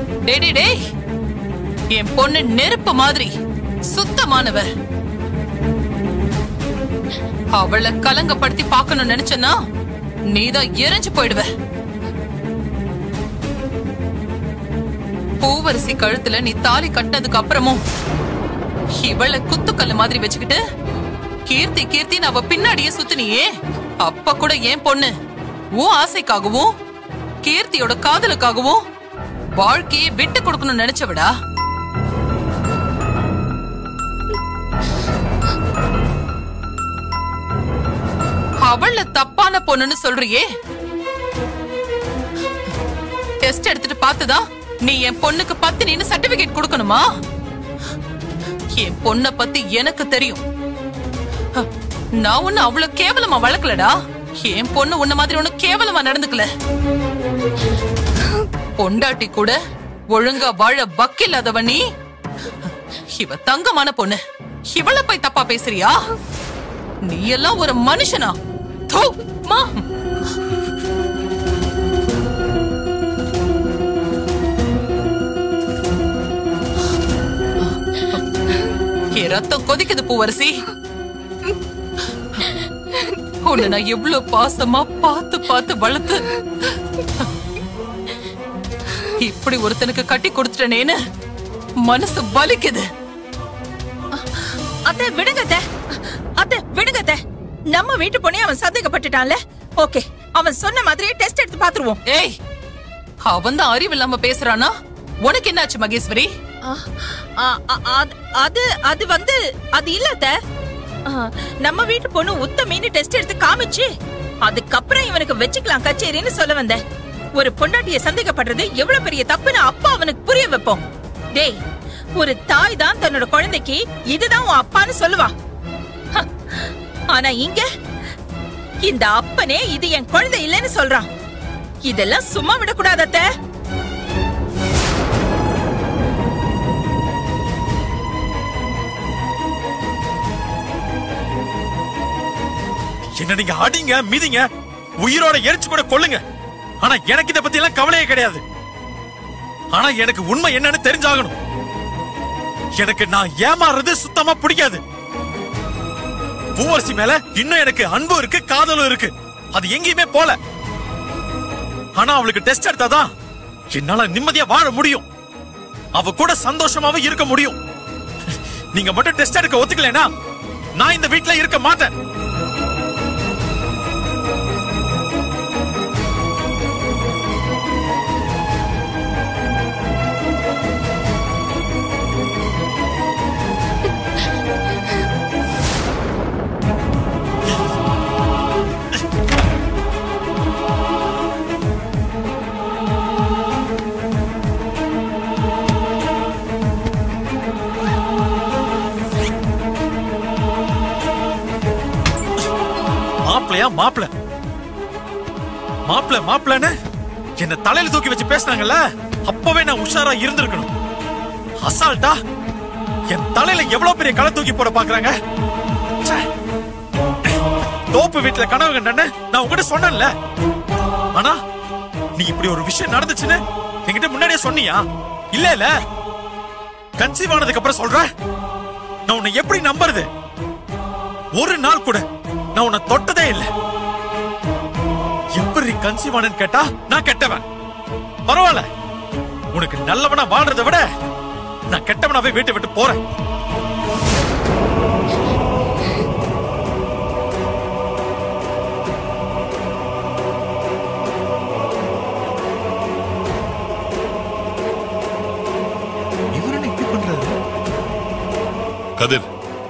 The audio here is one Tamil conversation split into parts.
டேய் டேய், டேய் என் பொண்ணு நெருப்பு மாதிரி சுத்தமானவ அவளை கலங்கப்படுத்தி பார்க்கணும்னு நினைச்சனா நீதான் எரிஞ்சு போயிடுவ பூவரசி கழுத்துல நீ தாலி கட்டினதுக்கு அப்புறமும் இவளை குத்துக்கல்லு மாதிரி வச்சுக்கிட்டு கீர்த்தி கீர்த்தின்னு அவ பின்னாடியே சுத்துனியே அப்ப கூட ஏன் பொண்ணு உன் ஆசைக்காகவும் கீர்த்தியோட காதலுக்காகவும் வாழ்க்கையை விட்டு கொடுக்கணும்னு நினைச்சவடா அவள தப்பான பொண்ணுன்னு சொல்றியே டெஸ்ட் எடுத்துட்டு பார்த்துதான் நீ என் பொண்ணுக்கு பத்தினின்னு சர்டிபிகேட் கொடுக்கணுமா என் பொண்ண பத்தி எனக்கு தெரியும் ஹ, நான் ஒண்ணு அவ்வளவு கேவலமா வளர்க்கலடா என் பொண்ணு உன்ன மாதிரி ஒண்ணு கேவலமா நடந்துக்கல பொண்டாட்டி கூட ஒழுங்கா வாழ வக்கில்லாதவ நீ இவ தங்கமான பொண்ணு இவள போய் தப்பா பேசுறியா நீ எல்லாம் ஒரு மனுஷனா தூ, மா என் ரத்தம் கொதிக்குது பூவரசி உன்னை நான் எவ்வளவு பாசமா பார்த்து பார்த்து வளர்த்து இப்படி ஒருத்தனுக்கு கட்டி கொடுத்துட்டனேன்னு மனசு வலிக்குது அத்தை விடுங்க அத்தை அத்தை விடுங்க அத்தை நம்ம வீட்டு பொண்ணே அவன் சந்தேகப்பட்டுட்டான்ல ஓகே அவன் சொன்ன மாதிரியே டெஸ்ட் எடுத்து பாத்துருவோம் ஏய் அவன் தான் அறிவு இல்லாம பேசுறானா உனக்கு என்னாச்சு மகேஸ்வரி ஆ, ஆ, ஆ, அது- அது அது வந்து அது இல்ல அத்தை ஆ, நம்ம வீட்டு பொண்ணு உத்தமின்னு டெஸ்ட் எடுத்து காமிச்சு அதுக்கப்புறம் இவனுக்கு வச்சுக்கலாம் கச்சேரின்னு சொல்ல வந்தேன் ஒரு பொண்டாட்டிய சந்தேகப்படுறது எவ்வளவு பெரிய தப்புன்னு அப்பா அவனுக்கு புரிய வைப்போம் டேய் ஒரு தாய் தான் தன்னோட குழந்தைக்கு இதுதான் உன் அப்பான்னு சொல்லுவா ஹ, ஆனா இங்க இந்த அப்பனே இது என் குழந்தை இல்லைன்னு சொல்றான் இதெல்லாம் சும்மா விடக்கூடாது அத்தை என்ன நீங்க அடிங்க மிதிங்க உயிரோட எரிச்சு கூட கொல்லுங்க ஆனா எனக்கு இத பத்தி எல்லாம் கவலையே கிடையாது ஆனா எனக்கு உண்மை என்னன்னு தெரிஞ்சாகணும் எனக்கு நான் ஏமாறுறது சுத்தமா பிடிக்காது பூவரசி மேல இன்னும் எனக்கு அன்பு இருக்கு காதலும் இருக்கு அது எங்கேயுமே போல ஆனா அவளுக்கு டெஸ்ட் எடுத்தாதான் என்னால நிம்மதியா வாழ முடியும் அவ கூட சந்தோஷமாவும் இருக்க முடியும் நீங்க மட்டும் டெஸ்ட் எடுக்க ஒத்துக்கலைனா நான் இந்த வீட்ல இருக்க மாட்டேன் மாப்பிளையா மாப்பிள மாப்பிள மாப்பிளன்னு என்ன தலையில தூக்கி வச்சு பேசினாங்கல்ல அப்பவே நான் உஷாரா இருந்திருக்கணும் அசால்ட்டா என் தலையில எவ்வளவு பெரிய களை தூக்கி போட பாக்குறாங்க ச்சே. தோப்பு வீட்டுல கனவு கண்டன்னு நான் உங்ககிட்ட சொன்னேன்ல ஆனா நீ இப்படி ஒரு விஷயம் நடந்துச்சுன்னு என்கிட்ட முன்னாடியே சொன்னியா இல்ல இல்ல கன்சீவ் ஆனதுக்கு அப்புறம் சொல்ற நான் உன்னை எப்படி நம்புறது ஒரு நாள் கூட நான் உன்னை தொட்டதே இல்ல எப்படி கன்சீவ் ஆனன்னு கேட்டா நான் கெட்டவன் பரவாயில்ல உனக்கு நல்லவனா வாழ்றதை விட நான் கெட்டவனாவே வீட்டை விட்டு போறேன் இவர் என்ன இப்படி பண்றாரு கதிர்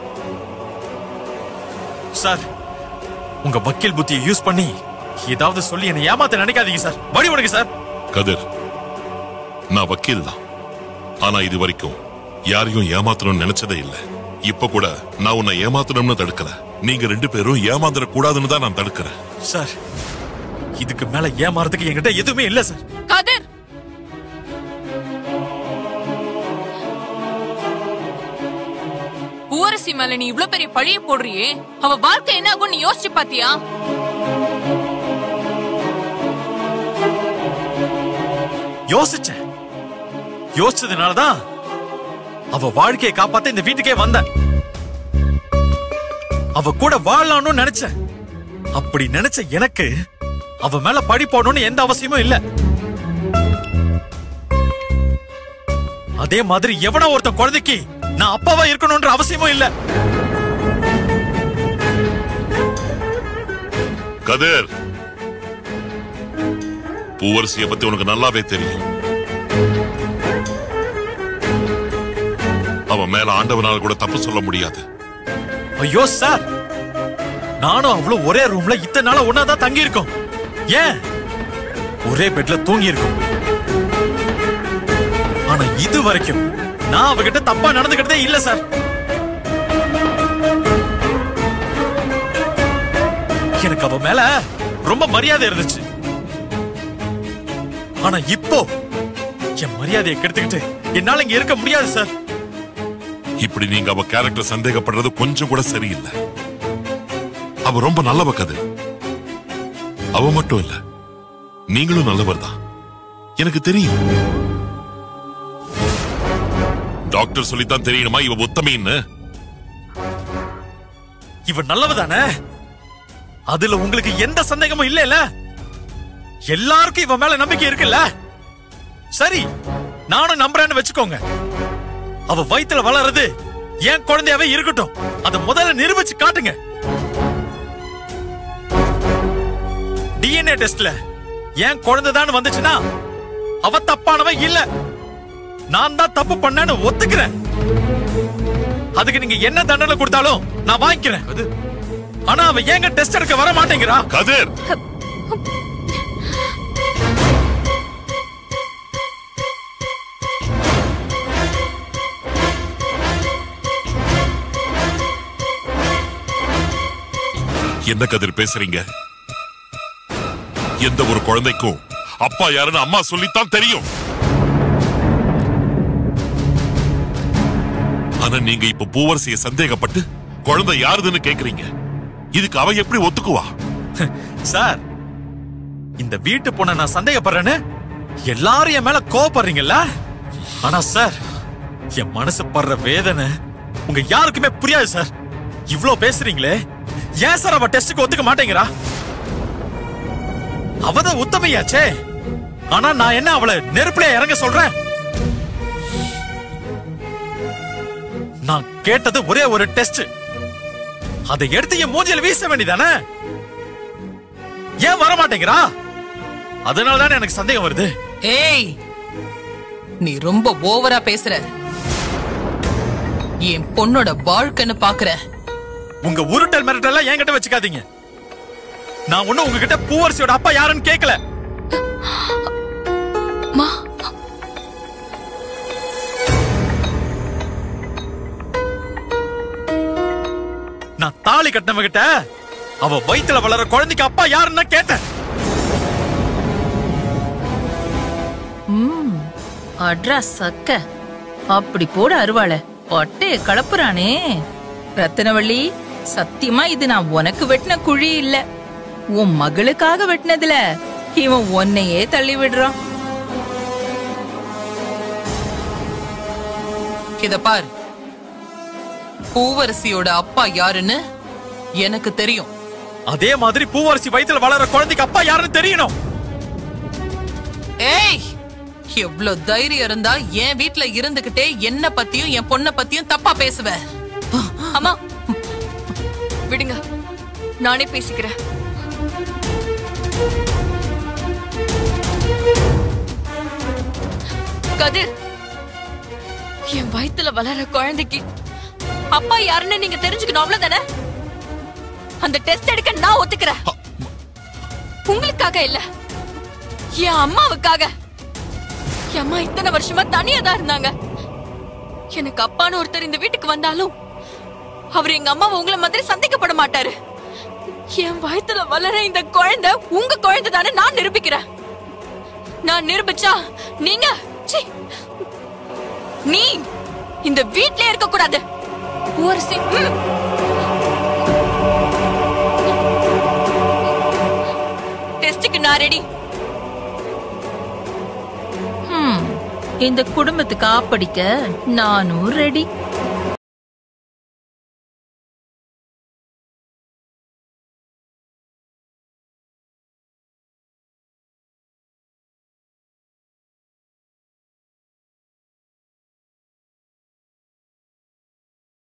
சார் உங்க வக்கீல் புத்தியை யூஸ் பண்ணி ஏதாவது சொல்லி என்னை ஏமாத்த நினைக்காதீங்க சார் வழி விடுங்க சார் கதிர் நான் வக்கீல் தான் ஆனா இது வரைக்கும் யாரையும் ஏமாத்தணும்னு நினைச்சதே இல்ல இப்ப கூட நான் உன்னை ஏமாத்தணும்னு தடுக்கல நீங்க ரெண்டு பேரும் ஏமாந்துட கூடாதுன்னு தான் நான் தடுக்கிறேன் சார் இதுக்கு மேல ஏமாறதுக்கு என்கிட்ட எதுவுமே இல்ல சார் கதிர் பூவரசி மேல நீ இவ்ளோ பெரிய பழிய போடுறியே அவ வாழ்க்கை என்ன ஆகும் நீ யோசிச்சு பாத்தியா யோசிச்சேன் யோசிச்சதுனாலதான் அவ வாழ்க்கையை காப்பாத்த இந்த வீட்டுக்கே வந்தேன் அவ கூட வாழலாம்னு நினைச்சேன் அப்படி நினைச்ச எனக்கு அவ மேல பழி போடணும்னு எந்த அவசியமும் இல்ல அதே மாதிரி எவனோ ஒருத்தன் குழந்தைக்கு நான் அப்பாவா இருக்கணும்ன்ற அவசியமும் இல்ல கதிர் பூவரசிய பத்தி உனக்கு நல்லாவே தெரியும் அவன் மேல ஆண்டவனால கூட தப்பு சொல்ல முடியாது ஐயோ சார் நானும் அவ்வளவு ஒரே ரூம்ல இத்தனை நாளா ஒன்னாதான் தங்கி இருக்கோம் ஏன் ஒரே பெட்ல தூங்கி இருக்கோம் ஆனா இது வரைக்கும் நான் அவகிட்ட தப்பா நடந்துகிட்டதே இல்ல சார் எனக்கு அவ மேல ரொம்ப மரியாதை இருந்துச்சு ஆனா இப்போ என் மரியாதையை கெடுத்துக்கிட்டு என்னால இங்க இருக்க முடியாது சார் இப்படி நீங்க அவ கேரக்டர் சந்தேகப்படுறது கொஞ்சம் கூட சரியில்லை அவ ரொம்ப நல்லவ கதிர் அவ மட்டும் இல்ல நீங்களும் நல்லவர் தான் எனக்கு தெரியும் டாக்டர் சொல்லித்தான் தெரியணுமா இவ உத்தமின்னு இவ நல்லவதானே அதுல உங்களுக்கு எந்த சந்தேகமும் இல்ல எல்லாருக்கும் இவ மேல நம்பிக்கை இருக்குல்ல சரி நானும் நம்புறேன்னு வச்சுக்கோங்க அவ வயித்துல வளருது என் குழந்தையாவே இருக்கட்டும் அத முதல்ல நிரூபிச்சு காட்டுங்க டிஎன்ஏ டெஸ்ட்ல என் குழந்தைதான் வந்துச்சுன்னா அவ தப்பானவ இல்ல நான் தான் தப்பு பண்ணேன்னு ஒத்துக்கிறேன் அதுக்கு நீங்க என்ன தண்டனை கொடுத்தாலும் நான் வாங்கிக்கிறேன் ஆனா அவ ஏங்க டெஸ்ட் எடுக்க வர மாட்டேங்கிறா கதிர் என்ன கதிர் பேசுறீங்க எந்த ஒரு குழந்தைக்கும் அப்பா யாருன்னு அம்மா சொல்லித்தான் தெரியும் ஆனா நீங்க இப்ப பூவரசிய சந்தேகப்பட்டு குழந்தை யாருதுன்னு கேக்குறீங்க இதுக்கு அவ எப்படி ஒத்துக்குவா சார் இந்த வீட்டு பொண்ண நான் சந்தேகப்படுறேன்னு எல்லாரும் என் மேல கோவப்படுறீங்கல்ல ஆனா சார் என் மனசு படுற வேதனை உங்க யாருக்குமே புரியாது சார் இவ்ளோ பேசுறீங்களே ஏன் சார் அவ டெஸ்டுக்கு ஒத்துக்க மாட்டேங்கிறா அவதான் உத்தமையாச்சே ஆனா நான் என்ன அவளை நெருப்புல இறங்க சொல்றேன் நான் கேட்டது ஒரே ஒரு டெஸ்ட் அதை எடுத்து என் மூஞ்சில வீச வேண்டியதானே ஏன் வர மாட்டேங்கிறா அதனால தானே எனக்கு சந்தேகம் வருது ஏய் நீ ரொம்ப ஓவரா பேசுற என் பொண்ணோட வாழ்க்கைன்னு பாக்குற உங்க உருட்டல் மிரட்டல் என்கிட்ட வச்சுக்காதீங்க நான் ஒண்ணும் உங்ககிட்ட பூவரசியோட அப்பா யாருன்னு கேட்கல நான் தாலி கட்டினவகிட்ட அவ வயித்துல வளர குழந்தைக்கு அப்பா யாருன்னு தான் கேட்டேன் அட்ரா சக்க அப்படி போடு அருவாள பட்டைய கலப்புறானே ரத்தனவள்ளி சத்தியமா இது நான் உனக்கு வெட்டின குழி இல்ல உன் மகளுக்காக வெட்டினதுல இவன் உன்னையே தள்ளி விடுறான் இத பார் பூவரசியோட அப்பா யாருன்னு எனக்கு தெரியும் அதே மாதிரி பூவரசி வயித்துல வளர குழந்தைக்கு அப்பா யாருன்னு தெரியணும் ஏய் எவ்வளவு தைரியம் இருந்தா என் வீட்ல இருந்துகிட்டே என்ன பத்தியும் என் பொண்ண பத்தியும் தப்பா பேசுவ அம்மா விடுங்க நானே பேசிக்கிறேன் கதிர் என் வயித்துல வளர குழந்தைக்கு அப்பா யாருன்னு நீங்க தெரிஞ்சுக்கணும் அவ்வளவுதானே அந்த டெஸ்ட் எடுக்க நான் ஒத்துக்கிறேன் உங்களுக்காக இல்ல என் அம்மாவுக்காக என் அம்மா இத்தனை வருஷமா தனியா தான் இருந்தாங்க எனக்கு அப்பான்னு ஒருத்தர் இந்த வீட்டுக்கு வந்தாலும் அவர் எங்க அம்மாவை உங்களை மாதிரி சந்தேகப்பட மாட்டாரு என் வயித்துல வளர இந்த குழந்தை உங்க குழந்தை தானே நான் நிரூபிக்கிறேன் நான் நிரூபிச்சா நீங்க சீ, நீ இந்த வீட்லயே இருக்க கூடாது ஒரு சி ம். டெஸ்டுக்கு நான் ரெடி ஹம், இந்த குடும்பத்துக்கு ஆப்படிக்க நானும் ரெடி